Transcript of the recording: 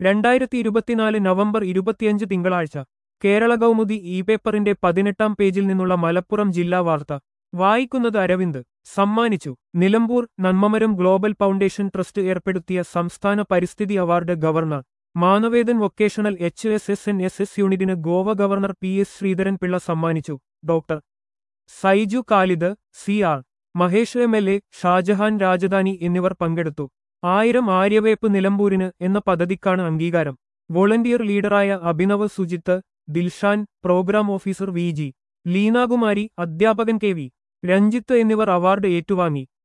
രണ്ടായിരത്തി ഇരുപത്തിനാല് നവംബർ ഇരുപത്തിയഞ്ച് തിങ്കളാഴ്ച കേരള കൗമുദി ഇ പേപ്പറിന്റെ പതിനെട്ടാം പേജിൽ നിന്നുള്ള മലപ്പുറം ജില്ലാ വാർത്ത വായിക്കുന്നത് അരവിന്ദ് സമ്മാനിച്ചു Nilambur Nanmamaram global foundation trust ഏർപ്പെടുത്തിയ സംസ്ഥാന പരിസ്ഥിതി award governor Manavedan vocational H S S N S S യൂണിറ്റിന് Goa governor P S Sreedharan Pillai സമ്മാനിച്ചു doctor Saiju Khalid C R Mahesh M L A Shajahan Rajadhani എന്നിവർ പങ്കെടുത്തു ആയിരം ആര്യവേപ്പ് നിലമ്പൂരിന് എന്ന പദ്ധതിക്കാണ് അംഗീകാരം വോളണ്ടിയർ ലീഡറായ Abhinav Sujith Dilshan programme officer V G Leenakumari അധ്യാപകൻ കെ വി രഞ്ജിത്ത് എന്നിവർ അവാർഡ് ഏറ്റുവാങ്ങി